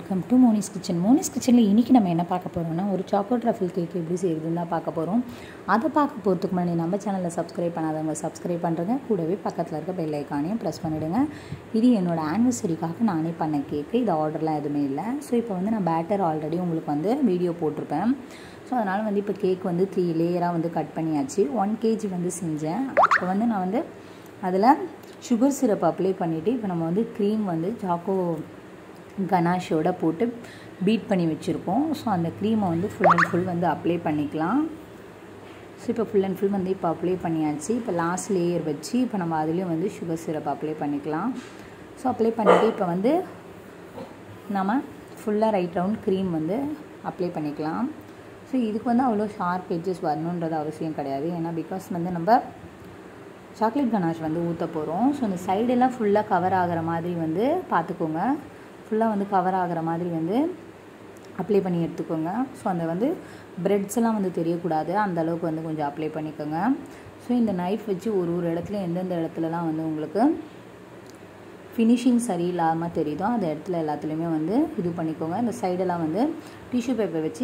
welcome to Moni's kitchen Moni's கிச்சனில் இன்றைக்கி நம்ம என்ன பார்க்க போகிறோம்னா ஒரு சாக்லேட் ரஃபில் கேக் எப்படி செய்யுதுன்னு தான் பார்க்க போகிறோம் அதை பார்க்க போகிறதுக்கு முன்னாடி நம்ம சேனலில் சப்ஸ்கிரைப் பண்ணாதவங்க சப்ஸ்கிரைப் பண்ணுறங்க கூடவே பக்கத்தில் இருக்க பெல் ஐக்கானையும் ப்ரெஸ் பண்ணிவிடுங்க இது என்னோட ஆனிவர்சரிக்காக நானே பண்ண கேக்கு இது ஆர்டர்லாம் எதுவுமே இல்லை ஸோ இப்போ வந்து நான் பேட்டர் ஆல்ரெடி உங்களுக்கு வந்து வீடியோ போட்டிருப்பேன் ஸோ அதனால் வந்து இப்போ கேக் வந்து த்ரீ லேயராக வந்து கட் பண்ணியாச்சு ஒன் கேஜி வந்து செஞ்சேன் இப்போ வந்து நான் வந்து அதில் சுகர் சிரப் அப்ளை பண்ணிவிட்டு இப்போ நம்ம வந்து க்ரீம் வந்து சாக்கோ கனாஷோட போட்டு பீட் பண்ணி வச்சுருக்கோம் ஸோ அந்த க்ரீமை வந்து ஃபுல் அண்ட் ஃபுல் வந்து அப்ளை பண்ணிக்கலாம் ஸோ இப்போ ஃபுல் அண்ட் ஃபுல் வந்து இப்போ அப்ளை பண்ணியாச்சு இப்போ லாஸ்ட் லேயர் வச்சு இப்போ நம்ம அதுலேயும் வந்து சுகர் சிரப் அப்ளை பண்ணிக்கலாம் ஸோ அப்ளை பண்ணிவிட்டு இப்போ வந்து நம்ம ஃபுல்லாக ரைட் ரவுண்ட் க்ரீம் வந்து அப்ளை பண்ணிக்கலாம் ஸோ இதுக்கு வந்து அவ்வளோ ஷார்ப் எட்ஜஸ் வரணுன்றது அவசியம் கிடையாது ஏன்னா பிகாஸ் வந்து நம்ம சாக்லேட் கனாஷ் வந்து ஊற்ற போகிறோம் ஸோ அந்த சைடெல்லாம் ஃபுல்லாக கவர் ஆகிற மாதிரி வந்து பார்த்துக்கோங்க ஃபுல்லாக வந்து கவர் ஆகிற மாதிரி வந்து அப்ளை பண்ணி எடுத்துக்கோங்க ஸோ அந்த வந்து ப்ரெட்ஸ் எல்லாம் வந்து தெரியக்கூடாது அந்த அளவுக்கு வந்து கொஞ்சம் அப்ளை பண்ணிக்கோங்க ஸோ இந்த நைஃப் வச்சு ஒரு ஒரு இடத்துல எந்தெந்த இடத்துலலாம் வந்து உங்களுக்கு ஃபினிஷிங் சரியில்லாமல் தெரியுதோ அந்த இடத்துல எல்லாத்துலேயுமே வந்து இது பண்ணிக்கோங்க இந்த சைடெல்லாம் வந்து டிஷ்யூ பேப்பர் வச்சு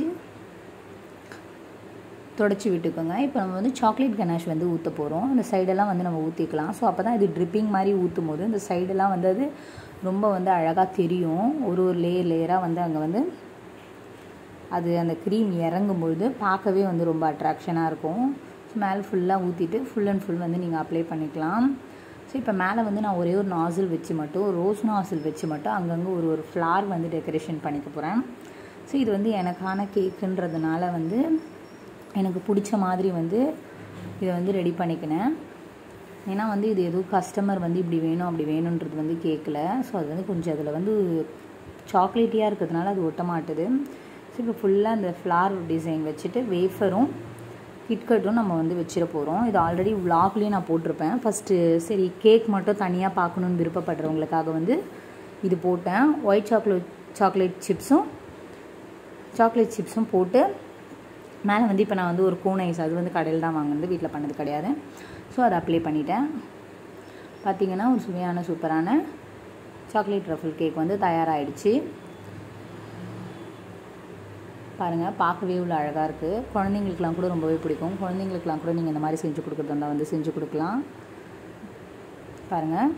தொடச்சி விட்டுக்கோங்க இப்போ நம்ம வந்து சாக்லேட் கனாஷ் வந்து ஊற்ற போகிறோம் அந்த சைடெல்லாம் வந்து நம்ம ஊற்றிக்கலாம் ஸோ அப்போ தான் இது ட்ரிப்பிங் மாதிரி ஊற்றும் போது இந்த சைடெல்லாம் வந்து அது ரொம்ப வந்து அழகாக தெரியும் ஒரு ஒரு லேயர் லேயராக வந்து அங்கே வந்து அது அந்த க்ரீம் இறங்கும் பொழுது பார்க்கவே வந்து ரொம்ப அட்ராக்ஷனாக இருக்கும் ஸோ மேலே ஃபுல்லாக ஊற்றிட்டு ஃபுல் அண்ட் ஃபுல் வந்து நீங்கள் அப்ளை பண்ணிக்கலாம் ஸோ இப்போ மேலே வந்து நான் ஒரே ஒரு நாசில் வச்சு மட்டும் ரோஸ் நாசில் வச்சு மட்டும் அங்கங்கே ஒரு ஒரு ஃப்ளார் வந்து டெக்கரேஷன் பண்ணிக்க போகிறேன் ஸோ இது வந்து எனக்கான கேக்குன்றதுனால வந்து எனக்கு பிடிச்ச மாதிரி வந்து இதை வந்து ரெடி பண்ணிக்கினேன் ஏன்னா வந்து இது எதுவும் கஸ்டமர் வந்து இப்படி வேணும் அப்படி வேணுன்றது வந்து கேட்கல ஸோ அது வந்து கொஞ்சம் அதில் வந்து சாக்லேட்டியாக இருக்கிறதுனால அது ஒட்ட மாட்டுது ஸோ இப்போ ஃபுல்லாக அந்த ஃப்ளார் டிசைன் வச்சுட்டு வேஃபரும் கிட்கட்டும் நம்ம வந்து வச்சிட போகிறோம் இது ஆல்ரெடி விலாக்லேயும் நான் போட்டிருப்பேன் ஃபஸ்ட்டு சரி கேக் மட்டும் தனியாக பார்க்கணுன்னு விருப்பப்படுறவங்களுக்காக வந்து இது போட்டேன் ஒயிட் சாக்லேட் சாக்லேட் சிப்ஸும் சாக்லேட் சிப்ஸும் போட்டு மேலே வந்து இப்போ நான் வந்து ஒரு கோன் ஐஸ் அது வந்து கடையில் தான் வாங்கினது வீட்டில் பண்ணது கிடையாது ஸோ அதை அப்ளை பண்ணிட்டேன் பார்த்திங்கன்னா ஒரு சுவையான சூப்பரான சாக்லேட் ரஃபிள் கேக் வந்து தயாராகிடுச்சு பாருங்கள் பார்க்கவே இவ்வளோ அழகாக இருக்குது குழந்தைங்களுக்குலாம் கூட ரொம்பவே பிடிக்கும் குழந்தைங்களுக்குலாம் கூட நீங்கள் இந்த மாதிரி செஞ்சு கொடுக்குறதா இருந்தால் வந்து செஞ்சு கொடுக்கலாம் பாருங்கள்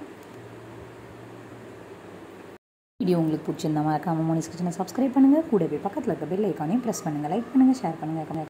வீடியோ உங்களுக்கு பிடிச்சிருந்தா மறக்காம மோனிஸ் கிச்சனை சப்ஸ்கிரைப் பண்ணுங்கள் கூடவே பக்கத்தில் இருக்க பெல் ஐக்கானையும் ப்ரெஸ் பண்ணுங்கள் லைக் பண்ணுங்கள் ஷேர் பண்ணுங்கள்